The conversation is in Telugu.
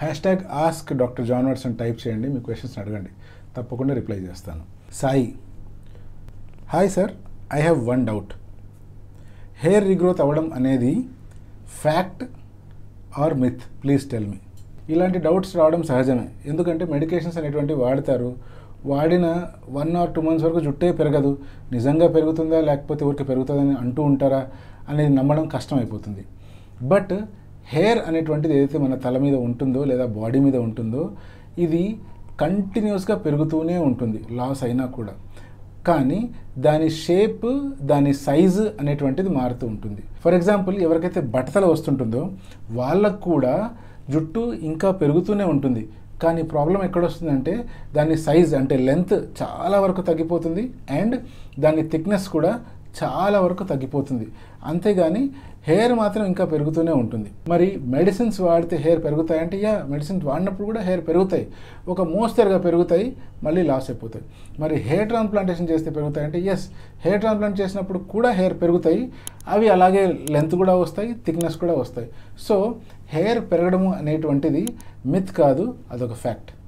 hash tag ask doctor John Watson type చేయండి మీ క్వశ్చన్స్ అడగండి తప్పకుండా రిప్లై చేస్తాను Sai hi sir I have one doubt hair regrowth అవ్వడం అనేది fact or myth please tell me ఇలాంటి డౌట్స్ రావడం సహజమే ఎందుకంటే మెడికేషన్స్ అనేటువంటివి వాడతారు వాడిన వన్ ఆర్ టూ మంత్స్ వరకు జుట్టే పెరగదు నిజంగా పెరుగుతుందా లేకపోతే ఊరికి పెరుగుతుందని అంటూ ఉంటారా అనేది నమ్మడం కష్టమైపోతుంది బట్ హెయిర్ అనేటువంటిది ఏదైతే మన తల మీద ఉంటుందో లేదా బాడీ మీద ఉంటుందో ఇది కంటిన్యూస్గా పెరుగుతూనే ఉంటుంది లాస్ అయినా కూడా కానీ దాని షేప్ దాని సైజు అనేటువంటిది మారుతూ ఉంటుంది ఫర్ ఎగ్జాంపుల్ ఎవరికైతే బట్టతల వస్తుంటుందో వాళ్ళకు కూడా జుట్టు ఇంకా పెరుగుతూనే ఉంటుంది కానీ ప్రాబ్లం ఎక్కడొస్తుందంటే దాని సైజ్ అంటే లెంత్ చాలా వరకు తగ్గిపోతుంది అండ్ దాని థిక్నెస్ కూడా చాలా వరకు తగ్గిపోతుంది అంతేగాని హెయిర్ మాత్రం ఇంకా పెరుగుతూనే ఉంటుంది మరి మెడిసిన్స్ వాడితే హెయిర్ పెరుగుతాయంటే యా మెడిసిన్స్ వాడినప్పుడు కూడా హెయిర్ పెరుగుతాయి ఒక మోస్తరుగా పెరుగుతాయి మళ్ళీ లాస్ అయిపోతాయి మరి హెయిర్ ట్రాన్స్ప్లాంటేషన్ చేస్తే పెరుగుతాయంటే ఎస్ హెయిర్ ట్రాన్స్ప్లాంట్ చేసినప్పుడు కూడా హెయిర్ పెరుగుతాయి అవి అలాగే లెంత్ కూడా వస్తాయి థిక్నెస్ కూడా వస్తాయి సో హెయిర్ పెరగడము అనేటువంటిది మిత్ కాదు అదొక ఫ్యాక్ట్